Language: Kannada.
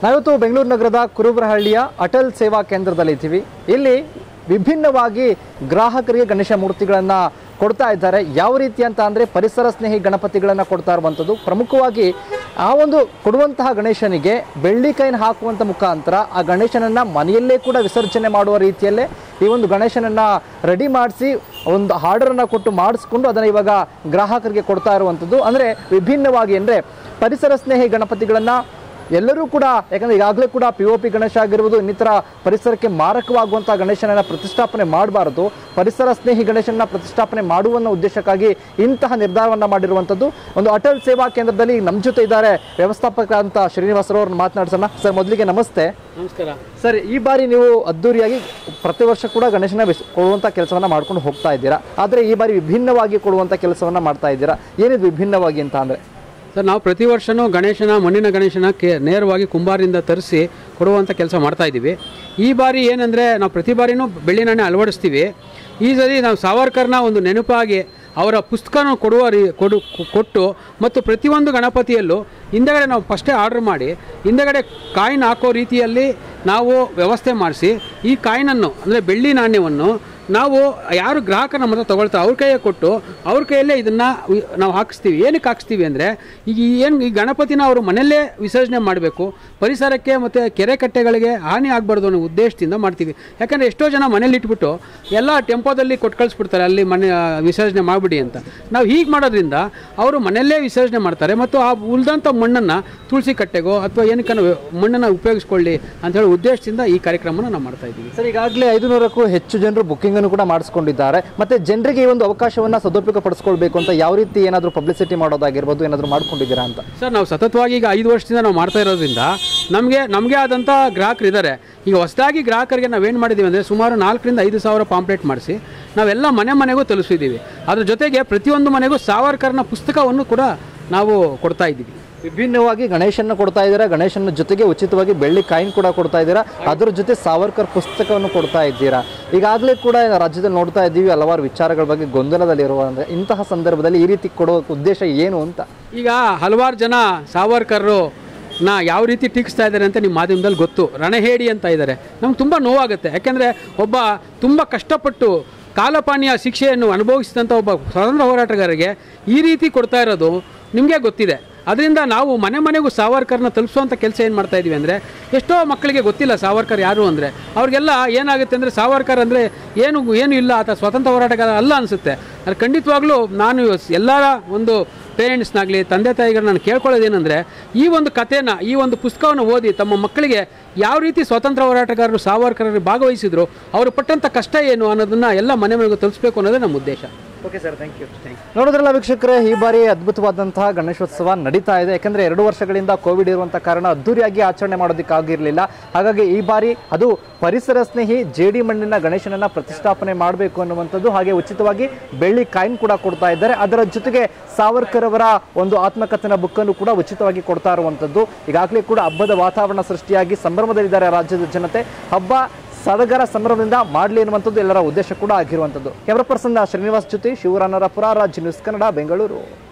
ನಾವಿವತ್ತು ಬೆಂಗಳೂರು ನಗರದ ಕುರುಬರಹಳ್ಳಿಯ ಅಟಲ್ ಸೇವಾ ಕೇಂದ್ರದಲ್ಲಿ ಇದ್ದೀವಿ ಇಲ್ಲಿ ವಿಭಿನ್ನವಾಗಿ ಗ್ರಾಹಕರಿಗೆ ಗಣೇಶ ಮೂರ್ತಿಗಳನ್ನು ಕೊಡ್ತಾ ಇದ್ದಾರೆ ಯಾವ ರೀತಿ ಅಂತ ಅಂದರೆ ಪರಿಸರ ಸ್ನೇಹಿ ಗಣಪತಿಗಳನ್ನು ಕೊಡ್ತಾ ಇರುವಂಥದ್ದು ಪ್ರಮುಖವಾಗಿ ಆ ಒಂದು ಕೊಡುವಂತಹ ಗಣೇಶನಿಗೆ ಬೆಳ್ಳಿಕಾಯಿನ ಹಾಕುವಂಥ ಮುಖಾಂತರ ಆ ಗಣೇಶನನ್ನು ಮನೆಯಲ್ಲೇ ಕೂಡ ವಿಸರ್ಜನೆ ಮಾಡುವ ರೀತಿಯಲ್ಲೇ ಈ ಒಂದು ಗಣೇಶನನ್ನು ರೆಡಿ ಮಾಡಿಸಿ ಒಂದು ಆರ್ಡರನ್ನು ಕೊಟ್ಟು ಮಾಡಿಸ್ಕೊಂಡು ಅದನ್ನು ಇವಾಗ ಗ್ರಾಹಕರಿಗೆ ಕೊಡ್ತಾ ಇರುವಂಥದ್ದು ಅಂದರೆ ವಿಭಿನ್ನವಾಗಿ ಅಂದರೆ ಪರಿಸರ ಸ್ನೇಹಿ ಗಣಪತಿಗಳನ್ನು ಎಲ್ಲರೂ ಕೂಡ ಯಾಕಂದ್ರೆ ಈಗಾಗಲೇ ಕೂಡ ಪಿ ಒ ಪಿ ಗಣೇಶ ಆಗಿರ್ಬೋದು ಇನ್ನಿತರ ಪರಿಸರಕ್ಕೆ ಮಾರಕವಾಗುವಂಥ ಗಣೇಶನನ್ನ ಪ್ರತಿಷ್ಠಾಪನೆ ಮಾಡಬಾರದು ಪರಿಸರ ಸ್ನೇಹಿ ಗಣೇಶನ ಪ್ರತಿಷ್ಠಾಪನೆ ಮಾಡುವ ಉದ್ದೇಶಕ್ಕಾಗಿ ಇಂತಹ ನಿರ್ಧಾರವನ್ನ ಮಾಡಿರುವಂಥದ್ದು ಒಂದು ಅಟಲ್ ಸೇವಾ ಕೇಂದ್ರದಲ್ಲಿ ನಮ್ಮ ಜೊತೆ ಇದ್ದಾರೆ ವ್ಯವಸ್ಥಾಪಕ ಶ್ರೀನಿವಾಸರವ್ರನ್ನ ಮಾತನಾಡ್ಸೋಣ ಸರ್ ಮೊದಲಿಗೆ ನಮಸ್ತೆ ನಮಸ್ಕಾರ ಸರ್ ಈ ಬಾರಿ ನೀವು ಅದ್ದೂರಿಯಾಗಿ ಪ್ರತಿ ವರ್ಷ ಕೂಡ ಗಣೇಶನ ವಿಸ್ ಕೊಡುವಂಥ ಕೆಲಸವನ್ನ ಮಾಡ್ಕೊಂಡು ಹೋಗ್ತಾ ಇದ್ದೀರಾ ಆದರೆ ಈ ಬಾರಿ ವಿಭಿನ್ನವಾಗಿ ಕೊಡುವಂಥ ಕೆಲಸವನ್ನ ಮಾಡ್ತಾ ಇದ್ದೀರಾ ಏನಿದು ವಿಭಿನ್ನವಾಗಿ ಅಂತ ಅಂದರೆ ಸರ್ ನಾವು ಪ್ರತಿ ವರ್ಷವೂ ಗಣೇಶನ ಮಣ್ಣಿನ ಗಣೇಶನ ಕೆ ನೇರವಾಗಿ ಕುಂಬಾರಿಂದ ತರಿಸಿ ಕೊಡುವಂಥ ಕೆಲಸ ಮಾಡ್ತಾ ಇದ್ದೀವಿ ಈ ಬಾರಿ ಏನಂದರೆ ನಾವು ಪ್ರತಿ ಬಾರಿನೂ ಬೆಳ್ಳಿನಾಣೆ ಅಳವಡಿಸ್ತೀವಿ ಈ ಸರಿ ನಾವು ಸಾವರ್ಕರ್ನ ಒಂದು ನೆನಪಾಗಿ ಅವರ ಪುಸ್ತಕನ ಕೊಡುವ ರೀ ಕೊಡು ಕೊಟ್ಟು ಮತ್ತು ಪ್ರತಿಯೊಂದು ಗಣಪತಿಯಲ್ಲೂ ಹಿಂದೆಗಡೆ ನಾವು ಫಸ್ಟೇ ಆರ್ಡ್ರ್ ಮಾಡಿ ಹಿಂದೆಗಡೆ ಕಾಯಿನ್ ಹಾಕೋ ರೀತಿಯಲ್ಲಿ ನಾವು ವ್ಯವಸ್ಥೆ ಮಾಡಿಸಿ ಈ ಕಾಯಿನನ್ನು ಅಂದರೆ ಬೆಳ್ಳಿ ನಾಣ್ಯವನ್ನು ನಾವು ಯಾರು ಗ್ರಾಹಕರು ನಮ್ಮ ಹತ್ರ ತಗೊಳ್ತಾರೆ ಅವ್ರ ಕೈಗೆ ಕೊಟ್ಟು ಅವ್ರ ಕೈಯಲ್ಲೇ ಇದನ್ನು ನಾವು ಹಾಕಿಸ್ತೀವಿ ಏನಕ್ಕೆ ಹಾಕಿಸ್ತೀವಿ ಅಂದರೆ ಈಗ ಏನು ಈ ಗಣಪತಿನ ಅವರು ಮನೆಯಲ್ಲೇ ವಿಸರ್ಜನೆ ಮಾಡಬೇಕು ಪರಿಸರಕ್ಕೆ ಮತ್ತು ಕೆರೆ ಕಟ್ಟೆಗಳಿಗೆ ಹಾನಿ ಆಗಬಾರ್ದು ಅನ್ನೋ ಉದ್ದೇಶದಿಂದ ಮಾಡ್ತೀವಿ ಯಾಕಂದರೆ ಎಷ್ಟೋ ಜನ ಮನೇಲಿ ಇಟ್ಬಿಟ್ಟು ಎಲ್ಲ ಟೆಂಪೋದಲ್ಲಿ ಕೊಟ್ಟು ಕಳಿಸ್ಬಿಡ್ತಾರೆ ಅಲ್ಲಿ ಮನೆ ವಿಸರ್ಜನೆ ಮಾಡಿಬಿಡಿ ಅಂತ ನಾವು ಹೀಗೆ ಮಾಡೋದ್ರಿಂದ ಅವರು ಮನೆಯಲ್ಲೇ ವಿಸರ್ಜನೆ ಮಾಡ್ತಾರೆ ಮತ್ತು ಆ ಉಳಿದಂಥ ಮಣ್ಣನ್ನು ತುಳಸಿ ಕಟ್ಟೆಗೋ ಅಥವಾ ಏನಕ್ಕೆ ಮಣ್ಣನ್ನು ಉಪಯೋಗಿಸ್ಕೊಳ್ಳಿ ಅಂತ ಹೇಳಿ ಉದ್ದೇಶದಿಂದ ಈ ಕಾರ್ಯಕ್ರಮನ ನಾವು ಮಾಡ್ತಾ ಇದ್ದೀವಿ ಸರ್ ಈಗಾಗಲೇ ಐದುನೂರಕ್ಕೂ ಹೆಚ್ಚು ಜನರು ಬುಕ್ಕಿಂಗ್ ಅನ್ನು ಕೂಡ ಮಾಡಿಸ್ಕೊಂಡಿದ್ದಾರೆ ಮತ್ತೆ ಜನರಿಗೆ ಈ ಒಂದು ಅವಕಾಶವನ್ನ ಸದುಪಯೋಗ ಪಡಿಸ್ಕೊಳ್ಬೇಕು ಅಂತ ಯಾವ ರೀತಿ ಏನಾದರೂ ಪಬ್ಲಿಸಿಟಿ ಮಾಡೋದಾಗಿರ್ಬೋದು ಏನಾದರೂ ಮಾಡ್ಕೊಂಡಿದ್ದೀರಾ ಅಂತ ಸರ್ ನಾವು ಸತತವಾಗಿ ಈಗ ಐದು ವರ್ಷದಿಂದ ನಾವು ಮಾಡ್ತಾ ಇರೋದ್ರಿಂದ ನಮಗೆ ನಮಗೆ ಆದಂಥ ಗ್ರಾಹಕರು ಇದ್ದಾರೆ ಈಗ ಹೊಸದಾಗಿ ಗ್ರಾಹಕರಿಗೆ ನಾವೇನು ಮಾಡಿದ್ದೀವಿ ಅಂದರೆ ಸುಮಾರು ನಾಲ್ಕರಿಂದ ಐದು ಸಾವಿರ ಪಾಂಪ್ಲೆಟ್ ಮಾಡಿಸಿ ನಾವೆಲ್ಲ ಮನೆ ಮನೆಗೂ ತಲುಪಿಸಿದ್ದೀವಿ ಅದ್ರ ಜೊತೆಗೆ ಪ್ರತಿಯೊಂದು ಮನೆಗೂ ಸಾವರ್ಕರ್ನ ಪುಸ್ತಕವನ್ನು ಕೂಡ ನಾವು ಕೊಡ್ತಾ ಇದ್ದೀವಿ ವಿಭಿನ್ನವಾಗಿ ಗಣೇಶನ ಕೊಡ್ತಾ ಇದ್ದೀರಾ ಗಣೇಶನ ಜೊತೆಗೆ ಉಚಿತವಾಗಿ ಬೆಳ್ಳಿ ಕಾಯಿನ್ ಕೂಡ ಕೊಡ್ತಾ ಇದ್ದೀರಾ ಅದರ ಜೊತೆ ಸಾವರ್ಕರ್ ಪುಸ್ತಕವನ್ನು ಕೊಡ್ತಾ ಇದ್ದೀರಾ ಈಗಾಗಲೇ ಕೂಡ ರಾಜ್ಯದಲ್ಲಿ ನೋಡ್ತಾ ಇದ್ದೀವಿ ಹಲವಾರು ವಿಚಾರಗಳ ಬಗ್ಗೆ ಗೊಂದಲದಲ್ಲಿರುವ ಇಂತಹ ಸಂದರ್ಭದಲ್ಲಿ ಈ ರೀತಿ ಕೊಡೋ ಉದ್ದೇಶ ಏನು ಅಂತ ಈಗ ಹಲವಾರು ಜನ ಸಾವರ್ಕರ್ರು ನಾ ಯಾವ ರೀತಿ ಟೀಕಿಸ್ತಾ ಇದ್ದಾರೆ ಅಂತ ನಿಮ್ಮ ಮಾಧ್ಯಮದಲ್ಲಿ ಗೊತ್ತು ರಣಹೇಡಿ ಅಂತ ಇದ್ದಾರೆ ನಮ್ಗೆ ತುಂಬ ನೋವಾಗುತ್ತೆ ಯಾಕೆಂದರೆ ಒಬ್ಬ ತುಂಬ ಕಷ್ಟಪಟ್ಟು ಕಾಲಪಾನೀಯ ಶಿಕ್ಷೆಯನ್ನು ಅನುಭವಿಸಿದಂಥ ಒಬ್ಬ ಸ್ವಾತಂತ್ರ್ಯ ಹೋರಾಟಗಾರರಿಗೆ ಈ ರೀತಿ ಕೊಡ್ತಾ ಇರೋದು ನಿಮಗೆ ಗೊತ್ತಿದೆ ಅದರಿಂದ ನಾವು ಮನೆ ಮನೆಗೂ ಸಾವರ್ಕರ್ನ ತಲುಪಿಸುವಂಥ ಕೆಲಸ ಏನು ಮಾಡ್ತಾ ಇದೀವಿ ಅಂದರೆ ಎಷ್ಟೋ ಮಕ್ಕಳಿಗೆ ಗೊತ್ತಿಲ್ಲ ಸಾವರ್ಕರ್ ಯಾರು ಅಂದರೆ ಅವ್ರಿಗೆಲ್ಲ ಏನಾಗುತ್ತೆ ಅಂದರೆ ಸಾವರ್ಕರ್ ಅಂದರೆ ಏನು ಏನು ಇಲ್ಲ ಆತ ಸ್ವಾತಂತ್ರ್ಯ ಹೋರಾಟಗಾರ ಅಲ್ಲ ಅನಿಸುತ್ತೆ ಅದು ಖಂಡಿತವಾಗ್ಲೂ ನಾನು ಎಲ್ಲರ ಒಂದು ಪೇರೆಂಟ್ಸ್ನಾಗಲಿ ತಂದೆ ತಾಯಿಗಳು ನಾನು ಕೇಳ್ಕೊಳ್ಳೋದೇನೆಂದರೆ ಈ ಒಂದು ಕಥೆನ ಈ ಒಂದು ಪುಸ್ತಕವನ್ನು ಓದಿ ತಮ್ಮ ಮಕ್ಕಳಿಗೆ ಯಾವ ರೀತಿ ಸ್ವಾತಂತ್ರ್ಯ ಹೋರಾಟಗಾರರು ಸಾವರ್ಕರರು ಭಾಗವಹಿಸಿದ್ರು ಅವರು ಪಟ್ಟಂಥ ಕಷ್ಟ ಏನು ಅನ್ನೋದನ್ನು ಎಲ್ಲ ಮನೆ ಮನೆಗೂ ತಲುಪಿಸ್ಬೇಕು ಅನ್ನೋದೇ ನಮ್ಮ ಉದ್ದೇಶ ಓಕೆ ಸರ್ ಥ್ಯಾಂಕ್ ಯು ನೋಡಿದ್ರಲ್ಲ ವೀಕ್ಷಕರೇ ಈ ಬಾರಿ ಅದ್ಭುತವಾದಂತಹ ಗಣೇಶೋತ್ಸವ ನಡೀತಾ ಇದೆ ಯಾಕಂದ್ರೆ ಎರಡು ವರ್ಷಗಳಿಂದ ಕೋವಿಡ್ ಇರುವಂಥ ಕಾರಣ ಅದ್ದೂರಿಯಾಗಿ ಆಚರಣೆ ಮಾಡೋದಕ್ಕಾಗಿರಲಿಲ್ಲ ಹಾಗಾಗಿ ಈ ಬಾರಿ ಅದು ಪರಿಸರ ಸ್ನೇಹಿ ಜೇಡಿ ಮಣ್ಣಿನ ಗಣೇಶನನ್ನ ಪ್ರತಿಷ್ಠಾಪನೆ ಮಾಡಬೇಕು ಅನ್ನುವಂಥದ್ದು ಹಾಗೆ ಉಚಿತವಾಗಿ ಬೆಳ್ಳಿ ಕಾಯಿನ್ ಕೂಡ ಕೊಡ್ತಾ ಇದ್ದಾರೆ ಅದರ ಜೊತೆಗೆ ಸಾವರ್ಕರ್ ಅವರ ಒಂದು ಆತ್ಮಕಥನ ಬುಕ್ ಅನ್ನು ಕೂಡ ಉಚಿತವಾಗಿ ಕೊಡ್ತಾ ಇರುವಂಥದ್ದು ಈಗಾಗಲೇ ಕೂಡ ಹಬ್ಬದ ವಾತಾವರಣ ಸೃಷ್ಟಿಯಾಗಿ ಸಂಭ್ರಮದಲ್ಲಿದ್ದಾರೆ ರಾಜ್ಯದ ಜನತೆ ಹಬ್ಬ ಸಡಗರ ಸಂಭ್ರಮದಿಂದ ಮಾಡಲಿ ಎನ್ನುವಂಥದ್ದು ಎಲ್ಲರ ಉದ್ದೇಶ ಕೂಡ ಆಗಿರುವಂಥದ್ದು ಕ್ಯಾಮ್ರಾ ಪರ್ಸನ್ ಶ್ರೀನಿವಾಸ್ ಜೊತೆ ಶಿವರಾನರಪುರ ರಾಜ್ ನ್ಯೂಸ್ ಕನ್ನಡ ಬೆಂಗಳೂರು